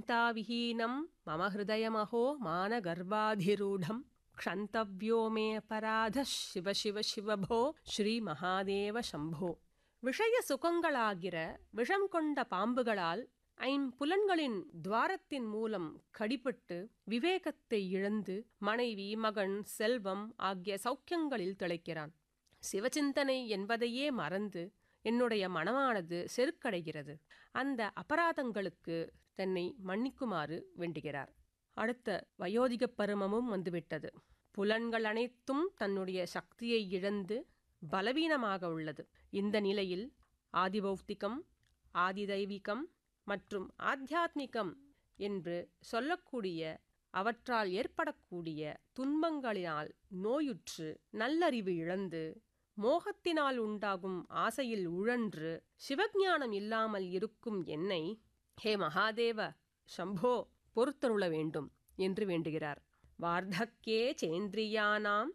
चिन्ताविहीनं मम हृदयमहो मानगर्वाधिरूढं क्षन्तव्यो मे अपराधः शिव शिव शिवभो ஸ்ரீமகாதேவ சம்போ விஷய சுகங்களாகிற விஷம் கொண்ட பாம்புகளால் ஐம்புலன்களின் துவாரத்தின் மூலம் கடிபட்டு விவேகத்தை இழந்து மனைவி மகன் செல்வம் ஆகிய சௌக்கியங்களில் திளைக்கிறான் சிவசிந்தனை என்பதையே மறந்து என்னுடைய மனமானது செருக்கடைகிறது அந்த அபராதங்களுக்கு தன்னை மன்னிக்குமாறு வேண்டுகிறார் அடுத்த வயோதிகப் பருமமும் வந்துவிட்டது புலன்கள் அனைத்தும் தன்னுடைய சக்தியை இழந்து பலவீனமாக உள்ளது இந்த நிலையில் ஆதிபௌத்திகம் ஆதிதைவிகம் மற்றும் ஆத்தியாத்மிகம் என்று சொல்லக்கூடிய அவற்றால் ஏற்படக்கூடிய துன்பங்களினால் நோயுற்று நல்லறிவு இழந்து மோகத்தினால் உண்டாகும் ஆசையில் உழன்று சிவஞானம் இல்லாமல் இருக்கும் என்னை ஹே மகாதேவ சம்போ பொறுத்தருள வேண்டும் என்று வேண்டுகிறார் வார்த்தக்கே சேந்திரியானாம்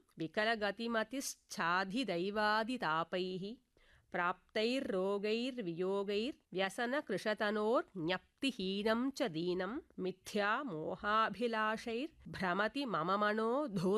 விகலகதிமதிச்சாதிதைவாதிதாபைः प्राप्तैर्रोगैर्वियोगैर्व्यसनकृशतनोर्ज्ञप्तिहीनं च दीनं मिथ्या मोहाभिलाषैर्भ्रमति मम मनो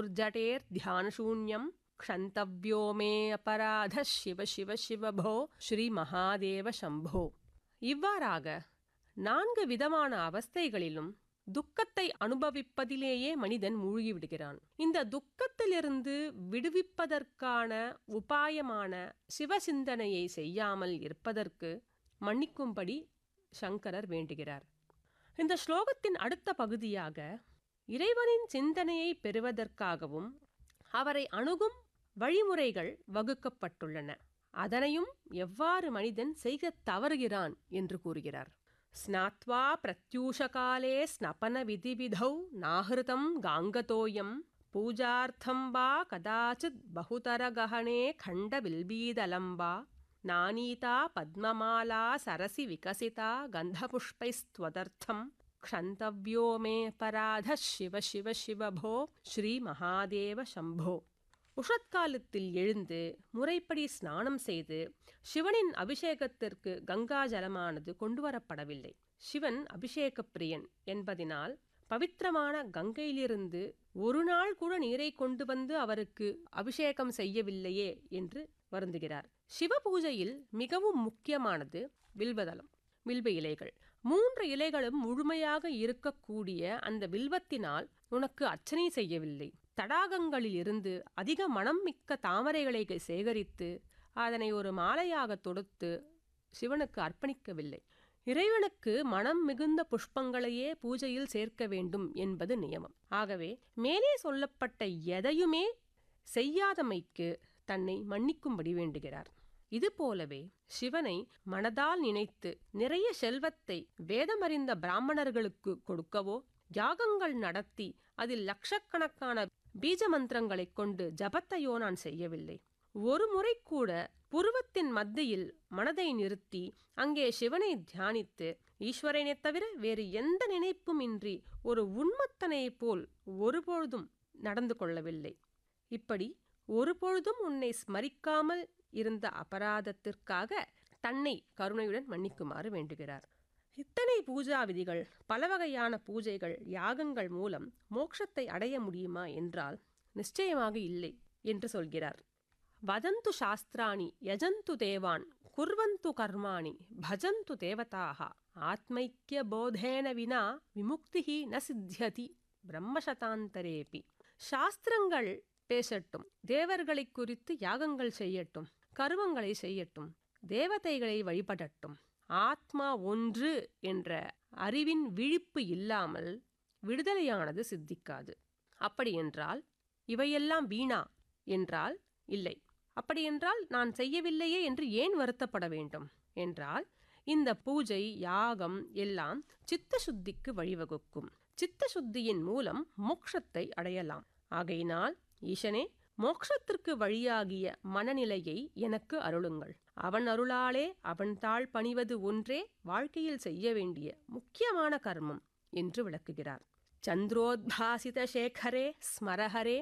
धूर्जटेर्ध्यानशून्यं क्षन्तव्यो मे अपराधः शिव शिव शिवभो ஸ்ரீமகாதேவ சம்போ இவ்வாறாக நான்கு விதமான அவஸ்தைகளிலும் துக்கத்தை அனுபவிப்பதிலேயே மனிதன் மூழ்கிவிடுகிறான் இந்த துக்கத்திலிருந்து விடுவிப்பதற்கான உபாயமான சிவசிந்தனையை செய்யாமல் இருப்பதற்கு மன்னிக்கும்படி சங்கரர் வேண்டுகிறார் இந்த ஸ்லோகத்தின் அடுத்த பகுதியாக இறைவனின் சிந்தனையை பெறுவதற்காகவும் அவரை அணுகும் வழிமுறைகள் வகுக்கப்பட்டுள்ளன அதனையும் எவ்வாறு மனிதன் செய்ய தவறுகிறான் என்று கூறுகிறார் स्नात्वा प्रत्यूषकाले स्नपनविधिविधौ नाहृतं गाङ्गतोऽयं पूजार्थं वा कदाचित् बहुतरगहने खण्डबिल्बीदलं वा नानीता पद्ममाला सरसि विकसिता गन्धपुष्पैस्त्वदर्थं क्षन्तव्यो मे अपराधः शिव शिव शिव भो ஸ்ரீமகாதேவ சம்போ உஷத்காலத்தில் எழுந்து முறைப்படி ஸ்நானம் செய்து சிவனின் அபிஷேகத்திற்கு கங்கா ஜலமானது கொண்டு வரப்படவில்லை சிவன் அபிஷேக பிரியன் என்பதினால் பவித்திரமான கங்கையிலிருந்து ஒரு நாள் கூட நீரை கொண்டு வந்து அவருக்கு அபிஷேகம் செய்யவில்லையே என்று வருந்துகிறார் சிவ பூஜையில் மிகவும் முக்கியமானது வில்வதலம் வில்வ இலைகள் மூன்று இலைகளும் முழுமையாக இருக்கக்கூடிய அந்த வில்வத்தினால் உனக்கு அர்ச்சனை செய்யவில்லை தடாகங்களில் இருந்து அதிக மனம் மிக்க தாமரைகளை சேகரித்து அதனை ஒரு மாலையாக தொடுத்து சிவனுக்கு அர்ப்பணிக்கவில்லை இறைவனுக்கு மனம் மிகுந்த புஷ்பங்களையே பூஜையில் சேர்க்க வேண்டும் என்பது நியமம் ஆகவே மேலே சொல்லப்பட்ட எதையுமே செய்யாதமைக்கு தன்னை மன்னிக்கும்படி வேண்டுகிறார் இது போலவே சிவனை மனதால் நினைத்து நிறைய செல்வத்தை வேதமறிந்த பிராமணர்களுக்கு கொடுக்கவோ யாகங்கள் நடத்தி அதில் லட்சக்கணக்கான பீஜ மந்திரங்களைக் கொண்டு ஜபத்தையோ நான் செய்யவில்லை ஒரு முறை கூட புருவத்தின் மத்தியில் மனதை நிறுத்தி அங்கே சிவனை தியானித்து ஈஸ்வரனைத் தவிர வேறு எந்த நினைப்பும் இன்றி ஒரு உண்மத்தனைப் போல் ஒருபொழுதும் நடந்து கொள்ளவில்லை இப்படி ஒருபொழுதும் உன்னை ஸ்மரிக்காமல் இருந்த அபராதத்திற்காக தன்னை கருணையுடன் மன்னிக்குமாறு வேண்டுகிறார் இத்தனை பூஜா விதிகள் பல வகையான பூஜைகள் யாகங்கள் மூலம் மோட்சத்தை அடைய முடியுமா என்றால் நிச்சயமாக இல்லை என்று சொல்கிறார் வதந்து சாஸ்திராணி யஜந்து தேவான் குர்வந்து கர்மாணி பஜந்து தேவதாக ஆத்மைக்கிய போதேன வினா விமுக்தி ந சித்தியதி பிரம்மசதாந்தரேபி சாஸ்திரங்கள் பேசட்டும் தேவர்களை குறித்து யாகங்கள் செய்யட்டும் கருவங்களை செய்யட்டும் தேவதைகளை வழிபடட்டும் ஆத்மா ஒன்று என்ற அறிவின் விழிப்பு இல்லாமல் விடுதலையானது சித்திக்காது அப்படியென்றால் இவையெல்லாம் வீணா என்றால் இல்லை அப்படியென்றால் நான் செய்யவில்லையே என்று ஏன் வருத்தப்பட வேண்டும் என்றால் இந்த பூஜை யாகம் எல்லாம் சித்த சுத்திக்கு வழிவகுக்கும் சித்த சுத்தியின் மூலம் மோட்சத்தை அடையலாம் ஆகையினால் ஈசனே மோக்ஷத்திற்கு வழியாகிய மனநிலையை எனக்கு அருளுங்கள் அவன் அருளாலே அவன் தாழ் பணிவது ஒன்றே வாழ்க்கையில் செய்ய வேண்டிய முக்கியமான கர்மம் என்று விளக்குகிறார் சந்திரோத்பாசித சேகரே ஸ்மரஹரே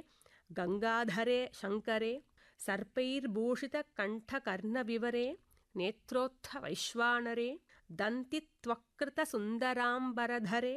கங்காதரே சங்கரே சர்ப்பைர்பூஷித கண்ட கர்ண விவரே நேத்ரோத்த வைஸ்வானரே தந்தித்வக்ருத சுந்தராம்பரதரே